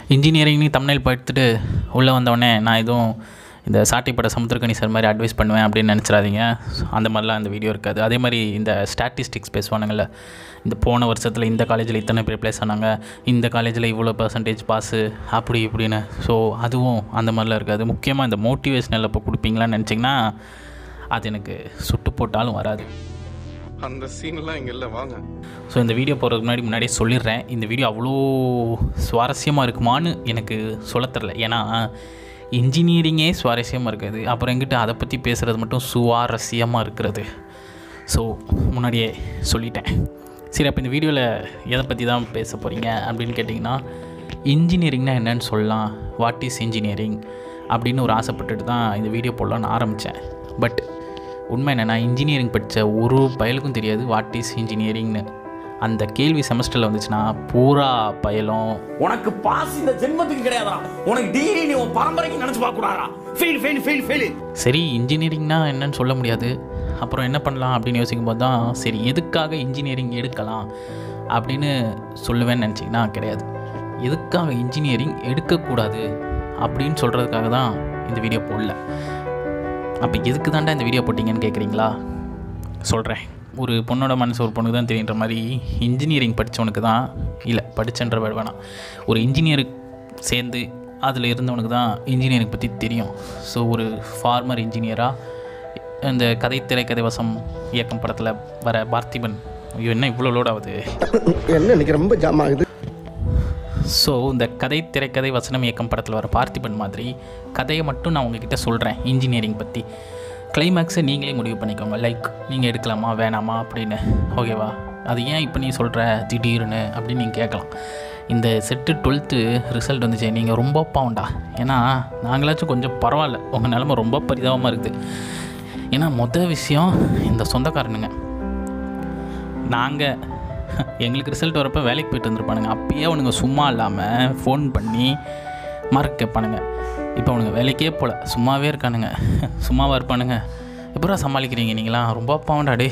இன்ஜினியரிங்னு தமிழில் படுத்துட்டு உள்ளே வந்தவொடனே நான் எதுவும் இந்த சாட்டைப்பட சமுத்திரக்கணி சார் மாதிரி அட்வைஸ் பண்ணுவேன் அப்படின்னு நினச்சிடாதீங்க அந்த மாதிரிலாம் அந்த வீடியோ இருக்காது அதே மாதிரி இந்த ஸ்டாட்டிஸ்டிக்ஸ் பேசுவானுங்கள்ல இந்த போன வருஷத்தில் இந்த காலேஜில் இத்தனை பேர் ப்ளேஸ் ஆனாங்க இந்த காலேஜில் இவ்வளோ பர்சன்டேஜ் பாஸு அப்படி இப்படின்னு ஸோ அதுவும் அந்த மாதிரிலாம் இருக்காது முக்கியமாக இந்த மோட்டிவேஷனல் இப்போ கொடுப்பீங்களான்னு நினச்சிங்கன்னா அது எனக்கு சுட்டு போட்டாலும் வராது அந்த சீன்லாம் இங்க இல்ல வாங்க ஸோ இந்த வீடியோ போகிறதுக்கு முன்னாடி முன்னாடியே சொல்லிடுறேன் இந்த வீடியோ அவ்வளோ சுவாரஸ்யமாக இருக்குமான்னு எனக்கு சொல்லத் தெரில ஏன்னா இன்ஜினியரிங்கே சுவாரஸ்யமாக இருக்காது அப்புறம் எங்கிட்ட அதை பற்றி பேசுகிறது மட்டும் சுவாரஸ்யமாக இருக்கிறது ஸோ முன்னாடியே சொல்லிட்டேன் சரி அப்போ இந்த வீடியோவில் எதை பற்றி தான் பேச போகிறீங்க அப்படின்னு கேட்டிங்கன்னா இன்ஜினியரிங்னா என்னன்னு சொல்லலாம் வாட் இஸ் இன்ஜினியரிங் அப்படின்னு ஒரு ஆசைப்பட்டுட்டு தான் இந்த வீடியோ போடலான்னு ஆரம்பித்தேன் பட் உண்மை என்னென்னா இன்ஜினியரிங் படித்த ஒரு பயலுக்கும் தெரியாது வாட் இஸ் இன்ஜினியரிங்னு அந்த கேள்வி செமஸ்டரில் வந்துச்சுன்னா பூரா பயலும் உனக்கு பாஸ் இந்த ஜென்மத்துக்கு கிடையாதா உனக்கு டிகிரி நீ உன் பரம்பரைக்கு நினைச்சு பார்க்க கூடாதா ஃபெயில் ஃபெயில் ஃபெயில் ஃபெயில் சரி இன்ஜினியரிங்னா என்னன்னு சொல்ல முடியாது அப்புறம் என்ன பண்ணலாம் அப்படின்னு யோசிக்கும்போது தான் சரி எதுக்காக இன்ஜினியரிங் எடுக்கலாம் அப்படின்னு சொல்லுவேன்னு நினச்சிங்கன்னா கிடையாது எதுக்காக இன்ஜினியரிங் எடுக்கக்கூடாது அப்படின்னு சொல்கிறதுக்காக தான் இந்த வீடியோ போடல அப்போ எதுக்கு தாண்டா இந்த வீடியோ போட்டிங்கன்னு கேட்குறீங்களா சொல்கிறேன் ஒரு பொண்ணோட மனசு ஒரு பொண்ணுக்கு தான் தெரியுன்ற மாதிரி இன்ஜினியரிங் படித்தவனுக்கு தான் இல்லை படித்தன்ற வேர்டு வேணாம் ஒரு இன்ஜினியர் சேர்ந்து அதில் இருந்தவனுக்கு தான் இன்ஜினியரிங் பற்றி தெரியும் ஸோ ஒரு ஃபார்மர் இன்ஜினியராக இந்த கதை திரைக்கதை வசம் இயக்கம் படத்தில் வர பார்த்திபன் ஐயோ என்ன இவ்வளோ லோட் ஆகுது என்ன இன்னைக்கு ரொம்ப ஜாம் ஆகுது ஸோ இந்த கதை திரைக்கதை வசனம் இயக்கம் படத்தில் வர பார்த்திபன் மாதிரி கதையை மட்டும் நான் உங்ககிட்ட சொல்கிறேன் இன்ஜினியரிங் பற்றி கிளைமேக்ஸை நீங்களே முடிவு பண்ணிக்கோங்க லைக் நீங்கள் எடுக்கலாமா வேணாமா அப்படின்னு ஓகேவா அது ஏன் இப்போ நீ சொல்கிற திடீர்னு அப்படின்னு நீங்கள் கேட்கலாம் இந்த செட்டு டுவெல்த்து ரிசல்ட் வந்துச்சு நீங்கள் ரொம்ப பாவண்டா ஏன்னா நாங்களாச்சும் கொஞ்சம் பரவாயில்ல உங்கள் நிலமை ரொம்ப பரிதாபமாக இருக்குது ஏன்னா மொதல் விஷயம் இந்த சொந்தக்காரனுங்க நாங்கள் எங்களுக்கு ரிசல்ட் வரப்போ வேலைக்கு போயிட்டு வந்திருப்பானுங்க அப்பயே அவனுங்க சும்மா இல்லாமல் ஃபோன் பண்ணி மார்க் கேட்பானுங்க இப்போ அவனுங்க வேலைக்கே போகல சும்மாவே இருக்கானுங்க சும்மாவாக இருப்பானுங்க எப்படா சமாளிக்கிறீங்க நீங்களாம் ரொம்ப பாவண்டா டே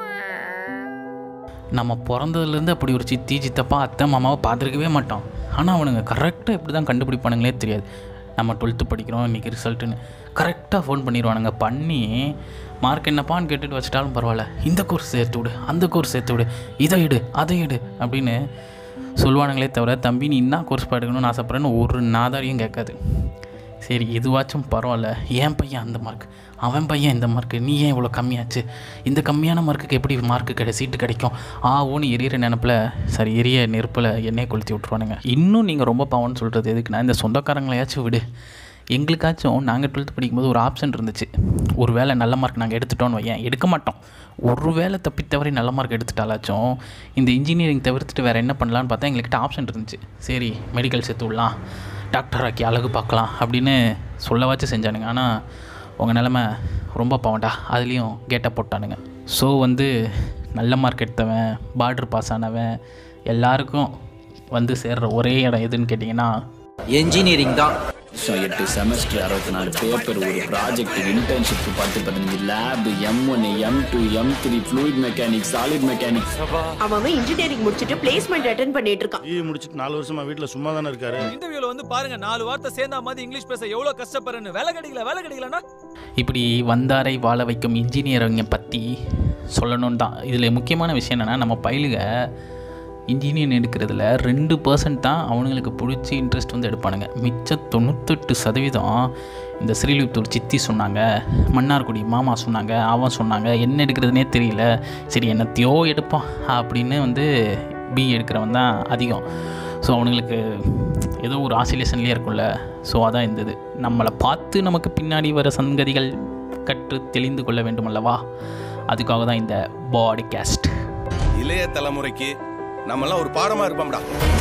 நம்ம பிறந்ததுலேருந்து அப்படி ஒரு சித்தி சித்தப்பா அத்தை மாமாவை பார்த்துருக்கவே மாட்டோம் ஆனால் அவனுங்க கரெக்டாக எப்படி தான் கண்டுபிடிப்பானுங்களே தெரியாது நம்ம டுவெல்த்து படிக்கிறோம் இன்றைக்கி ரிசல்ட்டுன்னு கரெக்டாக ஃபோன் பண்ணிடுவானுங்க பண்ணி மார்க் என்னப்பான்னு கேட்டுட்டு வச்சிட்டாலும் பரவாயில்ல இந்த கோர்ஸ் சேர்த்து விடு அந்த கோர்ஸ் சேர்த்து விடு இதை எடு அதை எடு அப்படின்னு சொல்லுவானுங்களே தவிர தம்பி நீ என்ன கோர்ஸ் படிக்கணும்னு ஆசைப்பட்றேன்னு ஒரு நாதாரியும் கேட்காது சரி இதுவாச்சும் பரவாயில்ல என் பையன் அந்த மார்க் அவன் பையன் இந்த மார்க்கு நீ ஏன் இவ்வளோ கம்மியாச்சு இந்த கம்மியான மார்க்குக்கு எப்படி மார்க்கு கிடை சீட்டு கிடைக்கும் ஆ ஓன்னு எரியிற நினப்பில் சரி எரிய நெருப்பில் எண்ணெய் கொளுத்தி விட்ருவானுங்க இன்னும் நீங்கள் ரொம்ப பாவம்னு சொல்கிறது எதுக்குன்னா இந்த சொந்தக்காரங்களையாச்சும் விடு எங்களுக்காச்சும் நாங்கள் டுவெல்த்து படிக்கும்போது ஒரு ஆப்ஷன் இருந்துச்சு ஒரு வேளை நல்ல மார்க் நாங்கள் எடுத்துட்டோன்னு வையேன் எடுக்க மாட்டோம் ஒரு வேளை தப்பி தவறி நல்ல மார்க் எடுத்துட்டாலாச்சும் இந்த இன்ஜினியரிங் தவிர்த்துட்டு வேறு என்ன பண்ணலான்னு பார்த்தா எங்கள்கிட்ட ஆப்ஷன் இருந்துச்சு சரி மெடிக்கல் சேர்த்து விடலாம் டாக்டர் ஆக்கி அழகு பார்க்கலாம் அப்படின்னு சொல்லவாச்சும் செஞ்சானுங்க ஆனால் உங்கள் நிலமை ரொம்ப பாவண்டா அதுலேயும் கேட்டை போட்டானுங்க ஸோ வந்து நல்ல மார்க் எடுத்தவன் பார்டர் பாஸ் ஆனவன் எல்லாருக்கும் வந்து சேர்ற ஒரே இடம் எதுன்னு கேட்டிங்கன்னா என்ஜினியரிங் தான் எட்டு செமஸ்டர் அறுபத்தி நாலு பேப்பர் ஒரு ப்ராஜெக்ட் இன்டர்ன்ஷிப் பத்து பதினஞ்சு lab M one M two M three fluid mechanics solid mechanics அவன் இன்ஜினியரிங் முடிச்சிட்டு பிளேஸ்மெண்ட் அட்டென்ட் பண்ணிட்டு இருக்கான் டிவி முடிச்சிட்டு நாலு வருஷமா வீட்டுல சும்மா தானே இருக்காரு இன்டர்வியூல வந்து பாருங்க நாலு வார்த்தை சேர்ந்தா மாதிரி இங்கிலீஷ் பேச எவ்வளவு கஷ்டப்படுறேன்னு வேலை கிடைக்கல வேலை கிடைக்கலன்னா இப்படி வந்தாரை வாழ வைக்கும் இன்ஜினியரிங்கை பற்றி சொல்லணுன்னு தான் இதில் முக்கியமான விஷயம் என்னென்னா நம்ம பயிலுக இன்ஜினியரிங் எடுக்கிறதுல ரெண்டு பர்சன்ட் தான் அவனுங்களுக்கு பிடிச்சி இன்ட்ரெஸ்ட் வந்து எடுப்பானுங்க மிச்ச தொண்ணூத்தெட்டு சதவீதம் இந்த ஸ்ரீலிபுத்தூர் சித்தி சொன்னாங்க மன்னார்குடி மாமா சொன்னாங்க அவன் சொன்னாங்க என்ன எடுக்கிறதுனே தெரியல சரி என்னத்தையோ எடுப்பான் அப்படின்னு வந்து பி எடுக்கிறவன் தான் அதிகம் ஸோ அவனுங்களுக்கு ஏதோ ஒரு ஆசிலேஷன்லேயே இருக்கும்ல ஸோ அதான் இந்த இது நம்மளை பார்த்து நமக்கு பின்னாடி வர சங்கதிகள் கற்று தெளிந்து கொள்ள வேண்டும் அல்லவா அதுக்காக தான் இந்த பாடிகாஸ்ட் இளைய தலைமுறைக்கு நம்மலாம் ஒரு பாடமா இருப்போம்டா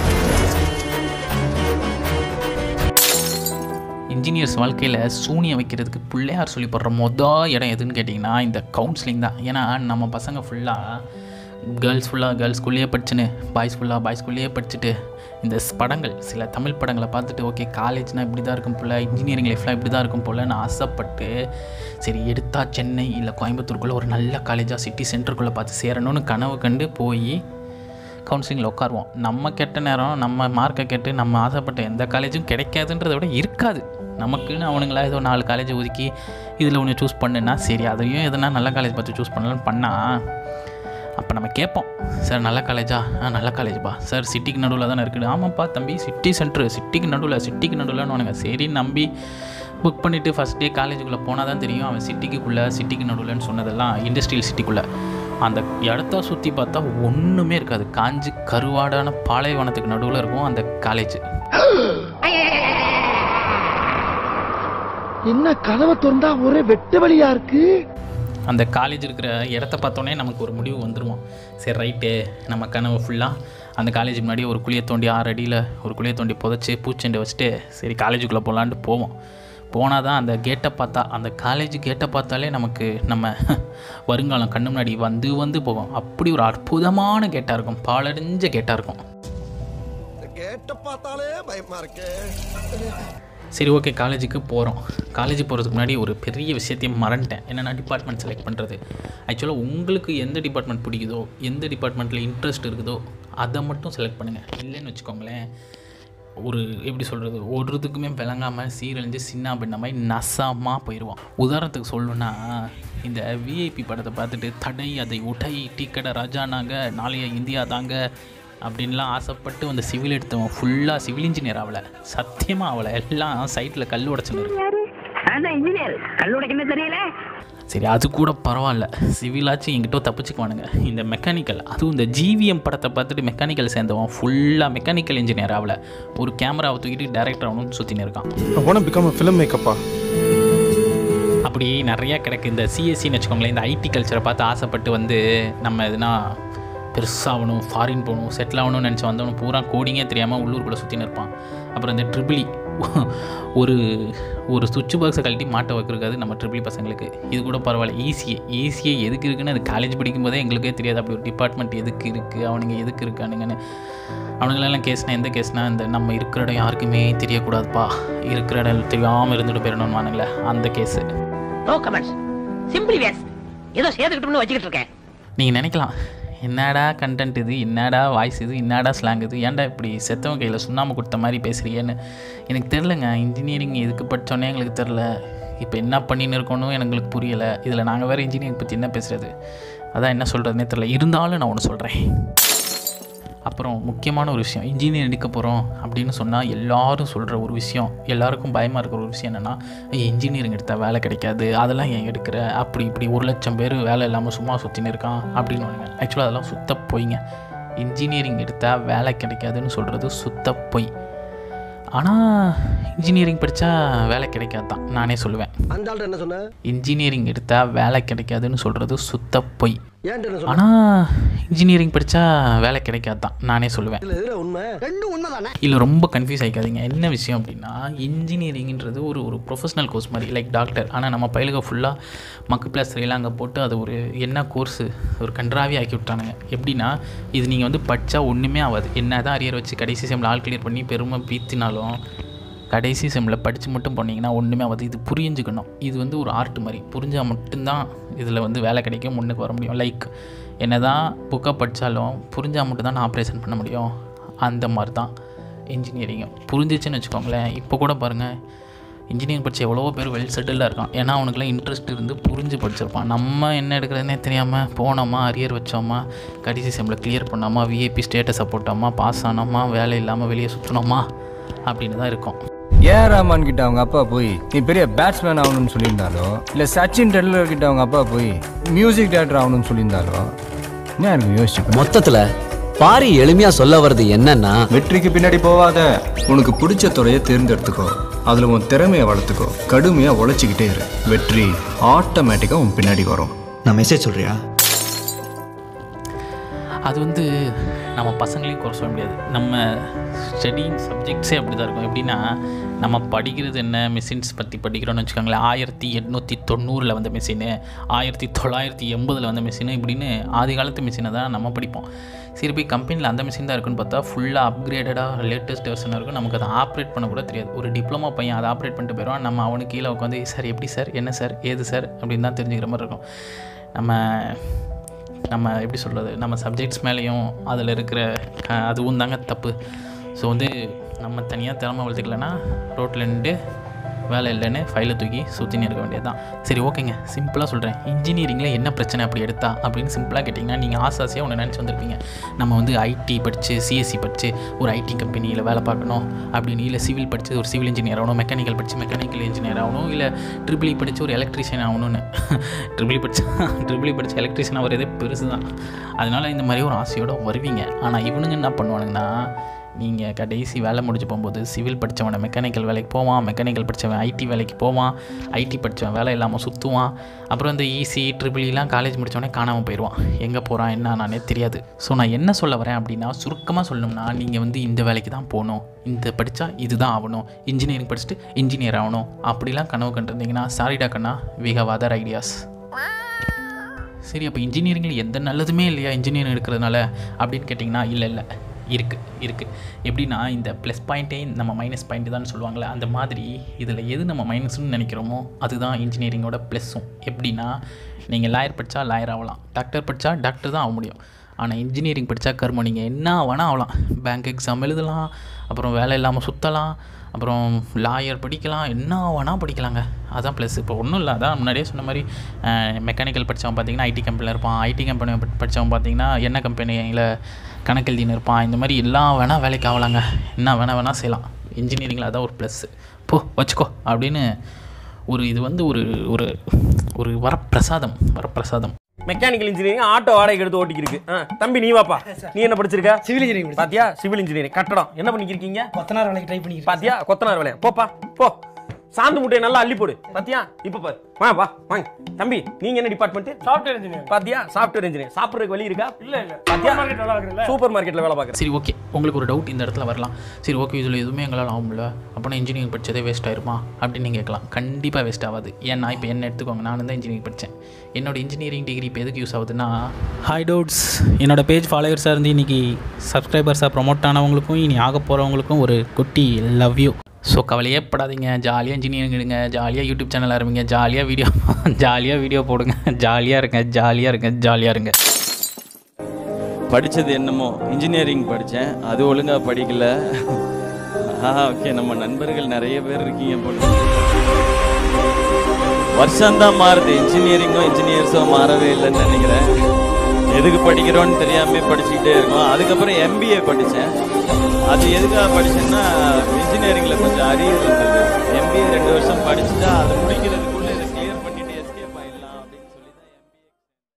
இன்ஜினியர்ஸ் வாழ்க்கையில் சூனியம் வைக்கிறதுக்கு பிள்ளையார் சொல்லி போடுற மொதல் இடம் எதுன்னு கேட்டிங்கன்னா இந்த கவுன்சிலிங் தான் ஏன்னா நம்ம பசங்க ஃபுல்லாக கேர்ள்ஸ் ஃபுல்லாக கேர்ள்ஸ் ஸ்கூல்லையே படிச்சுன்னு பாய்ஸ் ஃபுல்லாக பாய்ஸ் ஸ்கூல்லையே படிச்சுட்டு இந்த ஸ் படங்கள் சில தமிழ் படங்களை பார்த்துட்டு ஓகே காலேஜ்னால் இப்படி தான் இருக்கும் போல் இன்ஜினியரிங் லைஃப்லாம் இப்படி தான் இருக்கும் போல் நான் ஆசைப்பட்டு சரி எடுத்தா சென்னை இல்லை கோயம்புத்தூருக்குள்ளே ஒரு நல்ல காலேஜாக சிட்டி சென்டருக்குள்ளே பார்த்து சேரணும்னு கனவு கண்டு போய் கவுன்சிலிங்கில் உட்காருவோம் நம்ம கெட்ட நேரம் நம்ம மார்க்கை கேட்டு நம்ம ஆசைப்பட்ட எந்த காலேஜும் கிடைக்காதுன்றதை விட இருக்காது நமக்குன்னு அவனுங்களா ஏதோ நாலு காலேஜை ஒதுக்கி இதில் ஒன்று சூஸ் பண்ணுன்னா சரி அதையும் எதனா நல்ல காலேஜ் பார்த்து சூஸ் பண்ணலான்னு பண்ணால் அப்போ நம்ம கேட்போம் சார் நல்ல காலேஜா ஆ நல்ல காலேஜ்ப்பா சார் சிட்டிக்கு நடுவில் தானே இருக்குது ஆமாப்பா தம்பி சிட்டி சென்ட்ரு சிட்டிக்கு நடுவில் சிட்டிக்கு நடுவில்னு உனக்கு சரி நம்பி புக் பண்ணிவிட்டு ஃபஸ்ட் டே காலேஜுக்குள்ளே போனால் தான் தெரியும் அவன் சிட்டிக்குள்ளே சிட்டிக்கு நடுவில்னு சொன்னதெல்லாம் இண்டஸ்ட்ரியல் சிட்டிக்குள்ளே அந்த இடத்த சுற்றி பார்த்தா ஒன்றுமே இருக்காது காஞ்சி கருவாடான பாலைவனத்துக்கு நடுவில் இருக்கும் அந்த காலேஜ் என்ன கதவை திறந்தா ஒரே வெட்ட வழியா இருக்கு அந்த காலேஜ் இருக்கிற இடத்த பார்த்தோன்னே நமக்கு ஒரு முடிவு வந்துருவோம் சரி ரைட்டு நம்ம கனவு ஃபுல்லாக அந்த காலேஜ் முன்னாடி ஒரு குழியை தோண்டி ஆறு அடியில் ஒரு குழியை தோண்டி புதைச்சி பூச்செண்டை வச்சுட்டு சரி காலேஜுக்குள்ளே போகலான்ட்டு போவோம் போனால் தான் அந்த கேட்டை பார்த்தா அந்த காலேஜ் கேட்டை பார்த்தாலே நமக்கு நம்ம வருங்காலம் கண்ணு முன்னாடி வந்து வந்து போகும் அப்படி ஒரு அற்புதமான கேட்டாக இருக்கும் பாலடைஞ்ச கேட்டாக இருக்கும் கேட்ட பார்த்தாலே பயமா இருக்கு சரி ஓகே காலேஜுக்கு போகிறோம் காலேஜ் போகிறதுக்கு முன்னாடி ஒரு பெரிய விஷயத்தையும் மறந்துட்டேன் என்னென்னா டிபார்ட்மெண்ட் செலக்ட் பண்ணுறது ஆக்சுவலாக உங்களுக்கு எந்த டிபார்ட்மெண்ட் பிடிக்குதோ எந்த டிபார்ட்மெண்ட்டில் இன்ட்ரெஸ்ட் இருக்குதோ அதை மட்டும் செலக்ட் பண்ணுங்கள் இல்லைன்னு வச்சுக்கோங்களேன் ஒரு எப்படி சொல்கிறது ஒரு இதுக்குமே விளங்காமல் சீரழிஞ்சு சின்ன பின்ன மாதிரி நசமாக போயிடுவான் உதாரணத்துக்கு சொல்லணுன்னா இந்த விஐபி படத்தை பார்த்துட்டு தடை அதை உடை டீக்கடை ராஜா நாங்க நாளைய இந்தியா தாங்க அப்படின்லாம் ஆசைப்பட்டு அந்த சிவில் எடுத்தவன் ஃபுல்லாக சிவில் இன்ஜினியர் ஆகலை சத்தியமாக ஆகலை எல்லாம் சைட்டில் கல் உடச்சுன்னு இன்ஜினியர் கல்லுடைக்கணும் தெரியல சரி அது கூட பரவாயில்ல சிவிலாச்சும் எங்கிட்ட தப்பிச்சுக்குவானுங்க இந்த மெக்கானிக்கல் அதுவும் இந்த ஜிவிஎம் படத்தை பார்த்துட்டு மெக்கானிக்கல் சேர்ந்தவன் ஃபுல்லாக மெக்கானிக்கல் இன்ஜினியர் ஆகல ஒரு கேமராவை தூக்கிட்டு டேரக்டர் ஆகணும்னு சுற்றின்னு இருக்கான் I want to become a film maker அப்படி நிறையா கிடக்கு இந்த சிஎஸ்சின்னு வச்சுக்கோங்களேன் இந்த ஐடி கல்ச்சரை பார்த்து ஆசைப்பட்டு வந்து நம்ம எதுனா பெருசாகணும் ஃபாரின் போகணும் செட்டில் ஆகணும்னு நினச்சி வந்தவனும் பூரா கோடிங்கே தெரியாமல் உள்ளூருக்குள்ளே சுற்றின்னு இருப்பான் அப்புறம் இந்த ட்ரிபிளி ஒரு ஒரு சுவிட்ச் பாக்ஸை கழட்டி மாட்ட வைக்கிறது நம்ம ட்ரிபிளி பசங்களுக்கு இது கூட பரவாயில்ல ஈஸியே ஈஸியே எதுக்கு இருக்குன்னு அது காலேஜ் படிக்கும்போதே எங்களுக்கே தெரியாது அப்படி ஒரு டிபார்ட்மெண்ட் எதுக்கு இருக்குது அவனுங்க எதுக்கு இருக்கானுங்கன்னு அவனுங்களெல்லாம் கேஸ்னா எந்த கேஸ்னா இந்த நம்ம இருக்கிற இடம் யாருக்குமே தெரியக்கூடாதுப்பா இருக்கிற இடம் தெரியாமல் இருந்துட்டு போயிடணும்னு அந்த case no comments simply waste ஏதோ சேர்த்துக்கிட்டோம்னு வச்சுக்கிட்டு இருக்கேன் நீங்கள் நினைக்கலாம் என்னடா கண்டென்ட் இது என்னடா வாய்ஸ் இது என்னடா ஸ்லாங் இது ஏன்டா இப்படி செத்தவன் கையில் சுண்ணாம்பு கொடுத்த மாதிரி பேசுகிறீங்கன்னு எனக்கு தெரிலங்க இன்ஜினியரிங் எதுக்கு படித்தோன்னே எங்களுக்கு தெரில இப்போ என்ன பண்ணின்னு இருக்கணும் எங்களுக்கு புரியலை இதில் நாங்கள் வேறு இன்ஜினியரிங் பற்றி என்ன பேசுகிறது அதான் என்ன சொல்கிறதுனே தெரில இருந்தாலும் நான் ஒன்று சொல்கிறேன் அப்புறம் முக்கியமான ஒரு விஷயம் இன்ஜினியர் எடுக்க போகிறோம் அப்படின்னு சொன்னால் எல்லாரும் சொல்கிற ஒரு விஷயம் எல்லாருக்கும் பயமாக இருக்கிற ஒரு விஷயம் என்னென்னா இன்ஜினியரிங் எடுத்தால் வேலை கிடைக்காது அதெல்லாம் ஏன் எடுக்கிற அப்படி இப்படி ஒரு லட்சம் பேர் வேலை இல்லாமல் சும்மா சுற்றின்னு இருக்கான் அப்படின்னு ஆக்சுவலாக அதெல்லாம் சுத்த பொய்ங்க இன்ஜினியரிங் எடுத்தால் வேலை கிடைக்காதுன்னு சொல்கிறது சுத்த பொய் ஆனால் இன்ஜினியரிங் படித்தா வேலை கிடைக்காது தான் நானே சொல்லுவேன் அந்த ஆள்கிட்ட என்ன சொன்ன இன்ஜினியரிங் எடுத்தால் வேலை கிடைக்காதுன்னு சொல்கிறது சுத்த பொய் ஏன்ட்ட என்ன சொன்ன ஆனால் இன்ஜினியரிங் படித்தா வேலை கிடைக்காது தான் நானே சொல்லுவேன் இதுல எதுல உண்மை ரெண்டும் உண்மைதானே இல்லை ரொம்ப கன்ஃபியூஸ் ஆகிக்காதீங்க என்ன விஷயம் அப்படின்னா இன்ஜினியரிங்ன்றது ஒரு ஒரு ப்ரொஃபஷனல் கோர்ஸ் மாதிரி லைக் டாக்டர் ஆனால் நம்ம பயிலுக ஃபுல்லாக மக்கு பிளஸ் எல்லாம் அங்கே போட்டு அது ஒரு என்ன கோர்ஸு ஒரு கன்றாவே ஆக்கி விட்டானுங்க எப்படின்னா இது நீங்கள் வந்து படித்தா ஒன்றுமே ஆகாது என்ன தான் அரியர் வச்சு கடைசி செம்மில் ஆல் கிளியர் பண்ணி பெருமை பீத்தினாலும் கடைசி செம்மில் படித்து மட்டும் போனீங்கன்னா ஒன்றுமே ஆகாது இது புரிஞ்சுக்கணும் இது வந்து ஒரு ஆர்ட் மாதிரி புரிஞ்சால் மட்டும்தான் இதில் வந்து வேலை கிடைக்கும் முன்னுக்கு வர முடியும் லைக் என்ன தான் புக்கை படித்தாலும் புரிஞ்சால் மட்டும்தான் நான் ஆப்ரேஷன் பண்ண முடியும் அந்த மாதிரி தான் இன்ஜினியரிங்கும் புரிஞ்சிச்சுன்னு வச்சுக்கோங்களேன் இப்போ கூட பாருங்கள் இன்ஜினியரிங் படித்த எவ்வளோ பேர் வெல் செட்டில்டாக இருக்கான் ஏன்னா அவனுக்குலாம் இன்ட்ரெஸ்ட் இருந்து புரிஞ்சு படிச்சிருப்பான் நம்ம என்ன எடுக்கிறதுனே தெரியாமல் போனோமா அரியர் வச்சோமா கடைசி செம்மில் கிளியர் பண்ணோமா விஐபி ஸ்டேட்டஸை போட்டோமா பாஸ் ஆனோமா வேலை இல்லாமல் வெளியே சுற்றினோமா அப்படின்னு தான் இருக்கும் ஏஆர் ரஹ்மான் கிட்ட அவங்க அப்பா போய் நீ பெரிய பேட்ஸ்மேன் ஆகணும்னு சொல்லியிருந்தாலோ இல்லை சச்சின் டெண்டுல்கர் கிட்ட அவங்க அப்பா போய் மியூசிக் டேரக்டர் ஆகணும்னு சொல்லியிருந்தாலோ என்ன எனக்கு யோசிச்சு மொத்தத்துல பாரி எளிமையா சொல்ல வர்றது என்னன்னா வெற்றிக்கு பின்னாடி போவாத உனக்கு பிடிச்ச துறையை தேர்ந்தெடுத்துக்கோ அதில் உன் திறமையை வளர்த்துக்கோ கடுமையாக உழைச்சிக்கிட்டே இரு வெற்றி ஆட்டோமேட்டிக்காக உன் பின்னாடி வரும் நான் மெசேஜ் சொல்றியா அது வந்து நம்ம பசங்களையும் குறை சொல்ல முடியாது நம்ம ஸ்டடிங் சப்ஜெக்ட்ஸே அப்படி தான் இருக்கும் எப்படின்னா நம்ம படிக்கிறது என்ன மிஷின்ஸ் பற்றி படிக்கிறோம்னு வச்சுக்கோங்களேன் ஆயிரத்தி எட்நூற்றி தொண்ணூறில் வந்த மிஷினு ஆயிரத்தி தொள்ளாயிரத்தி எண்பதில் வந்த மிஷினு இப்படின்னு ஆதி காலத்து மிஷினை தான் நம்ம படிப்போம் சரி போய் கம்பெனியில் அந்த மிஷின் தான் இருக்குன்னு பார்த்தா ஃபுல்லாக அப்கிரேடடாக லேட்டஸ்ட் வெர்ஷனாக இருக்கும் நமக்கு அதை ஆப்ரேட் பண்ண கூட தெரியாது ஒரு டிப்ளமா பையன் அதை ஆப்ரேட் பண்ணிட்டு போயிடுவான் நம்ம அவனுக்கு கீழே உட்காந்து சார் எப்படி சார் என்ன சார் ஏது சார் அப்படின்னு தான் தெரிஞ்சுக்கிற மாதிரி இருக்கும் நம்ம நம்ம எப்படி சொல்கிறது நம்ம சப்ஜெக்ட்ஸ் மேலேயும் அதில் இருக்கிற அஹ், அதுவும் தாங்க தப்பு ஸோ வந்து நம்ம தனியாக திறமை வளர்த்துக்கலன்னா ரோட்டில் நின்று வேலை இல்லைன்னு ஃபைலை தூக்கி சுற்றின்னு இருக்க வேண்டியது தான் சரி ஓகேங்க சிம்பிளாக சொல்கிறேன் இன்ஜினியரிங்கில் என்ன பிரச்சனை அப்படி எடுத்தா அப்படின்னு சிம்பிளாக கேட்டிங்கன்னா நீங்கள் ஆசை ஆசையாக ஒன்று நினச்சி வந்திருப்பீங்க நம்ம வந்து ஐடி படித்து சிஎஸ்சி படித்து ஒரு ஐடி கம்பெனியில் வேலை பார்க்கணும் அப்படின்னு இல்லை சிவில் படித்து ஒரு சிவில் இன்ஜினியர் ஆகணும் மெக்கானிக்கல் படித்து மெக்கானிக்கல் இன்ஜினியர் ஆகணும் இல்லை ட்ரிபிளி படித்து ஒரு எலக்ட்ரிஷியன் ஆகணும்னு ட்ரிபிளி படித்தா ட்ரிபிளி படித்து எலக்ட்ரிஷியன் ஆகிறதே பெருசு தான் அதனால் இந்த மாதிரி ஒரு ஆசையோடு வருவீங்க ஆனால் இவனுங்க என்ன பண்ணுவானுங்கன்னா நீங்கள் கடைசி வேலை முடிச்சு போகும்போது சிவில் படித்தவனை மெக்கானிக்கல் வேலைக்கு போவான் மெக்கானிக்கல் படித்தவன் ஐடி வேலைக்கு போவான் ஐடி படித்தவன் வேலை இல்லாமல் சுற்றுவான் அப்புறம் இந்த ஈசி ட்ரிபிளிலாம் காலேஜ் முடித்தவொடனே காணாமல் போயிடுவான் எங்கே போகிறான் என்ன நானே தெரியாது ஸோ நான் என்ன சொல்ல வரேன் அப்படின்னா சுருக்கமாக சொல்லணும்னா நீங்கள் வந்து இந்த வேலைக்கு தான் போகணும் இந்த படித்தா இதுதான் ஆகணும் இன்ஜினியரிங் படிச்சுட்டு இன்ஜினியர் ஆகணும் அப்படிலாம் கனவு கண்டிருந்தீங்கன்னா சாரிடா கண்ணா வி ஹவ் அதர் ஐடியாஸ் சரி அப்போ இன்ஜினியரிங்கில் எந்த நல்லதுமே இல்லையா இன்ஜினியரிங் எடுக்கிறதுனால அப்படின்னு கேட்டிங்கன்னா இல்லை இல்லை இருக்குது இருக்குது எப்படின்னா இந்த ப்ளஸ் பாயிண்ட்டே நம்ம மைனஸ் பாயிண்ட் தான் சொல்லுவாங்களே அந்த மாதிரி இதில் எது நம்ம மைனஸ்னு நினைக்கிறோமோ அதுதான் இன்ஜினியரிங்கோட ப்ளஸ்ஸும் எப்படின்னா நீங்கள் லாயர் படித்தா லாயர் ஆகலாம் டாக்டர் படித்தா டாக்டர் தான் ஆக முடியும் ஆனால் இன்ஜினியரிங் படித்தா கர்மம் நீங்கள் என்ன வேணால் ஆகலாம் பேங்க் எக்ஸாம் எழுதலாம் அப்புறம் வேலை இல்லாமல் சுற்றலாம் அப்புறம் லாயர் படிக்கலாம் என்ன வேணால் படிக்கலாங்க அதான் ப்ளஸ் இப்போ ஒன்றும் இல்லை அதான் முன்னாடியே சொன்ன மாதிரி மெக்கானிக்கல் படித்தவன் பார்த்தீங்கன்னா ஐடி கம்பெனியில் இருப்பான் ஐடி கம்பெனி படித்தவன் பார்த்தீங்கன்னா என்ன கம்பெனியில் கணக்கெழுதின்னு இருப்பான் இந்த மாதிரி எல்லாம் வேணால் வேலைக்கு ஆகலாங்க என்ன வேணால் வேணால் செய்யலாம் இன்ஜினியரிங்கில் அதான் ஒரு ப்ளஸ்ஸு போ வச்சுக்கோ அப்படின்னு ஒரு இது வந்து ஒரு ஒரு ஒரு வரப்பிரசாதம் வரப்பிரசாதம் மெக்கானிக்கல் இன்ஜினியரிங் ஆட்டோ வாடகை எடுத்து ஓட்டிக்கிருக்கு ஆ, தம்பி நீ வாப்பா நீ என்ன படிச்சிருக்க சிவில் இன்ஜினியரிங் பாத்தியா சிவில் இன்ஜினியரிங் கட்டடம் என்ன பண்ணிக்கிருக்கீங்க கொத்தனார் வேலைக்கு ட்ரை பண்ணி பாத்தியா கொத்தனார் வேலையா போப்பா போ சாந்து முட்டையை நல்லா அள்ளி போடு பாத்தியா இப்ப பாரு வா வா வாங்க தம்பி நீங்க என்ன டிபார்ட்மெண்ட் சாஃப்ட்வேர் இன்ஜினியர் பாத்தியா சாஃப்ட்வேர் இன்ஜினியர் சாப்பிடுறதுக்கு வழி இருக்கா இல்ல இல்ல பாத்தியா சூப்பர் மார்க்கெட்ல வேலை பார்க்குறேன் சரி ஓகே உங்களுக்கு ஒரு டவுட் இந்த இடத்துல வரலாம் சரி ஓகே இதில் எதுவுமே எங்களால் ஆகும்ல அப்போனா இன்ஜினியரிங் படித்ததே வேஸ்ட் ஆயிருமா அப்படின்னு நீங்கள் கேட்கலாம் கண்டிப்பாக வேஸ்ட் ஆகாது ஏன்னா இப்போ என்ன எடுத்துக்கோங்க நான் தான் இன்ஜினியரிங் படித்தேன் என்னோட இன்ஜினியரிங் டிகிரி இப்போ எதுக்கு யூஸ் ஆகுதுன்னா ஹாய் டவுட்ஸ் என்னோட பேஜ் ஃபாலோவர்ஸாக இருந்து இன்றைக்கி சப்ஸ்கிரைபர்ஸாக ப்ரொமோட் ஆனவங்களுக்கும் இனி ஆக போகிறவங்களுக்கும் ஒரு குட்டி லவ் யூ ஸோ கவலையே படாதீங்க ஜாலியாக இன்ஜினியரிங் எடுங்க ஜாலியாக யூடியூப் சேனல் ஆரம்பிங்க ஜாலியாக வீடியோ ஜாலியாக வீடியோ போடுங்க ஜாலியாக இருங்க ஜாலியாக இருங்க ஜாலியாக இருங்க படித்தது என்னமோ இன்ஜினியரிங் படித்தேன் அது ஒழுங்காக படிக்கல ஆ ஓகே நம்ம நண்பர்கள் நிறைய பேர் இருக்கீங்க போல வருஷம்தான் மாறுது இன்ஜினியரிங்கும் இன்ஜினியர்ஸும் மாறவே இல்லைன்னு நினைக்கிறேன் எதுக்கு படிக்கிறோன்னு தெரியாம படிச்சுக்கிட்டே இருக்கோம் அதுக்கப்புறம் எம்பிஏ படித்தேன் அது எதுக்காக படித்தேன்னா இன்ஜினியரிங்கில் கொஞ்சம் அரியர் இருந்தது எம்பிஏ ரெண்டு வருஷம் படிச்சுட்டா அது முடிக்கிறதுக்கு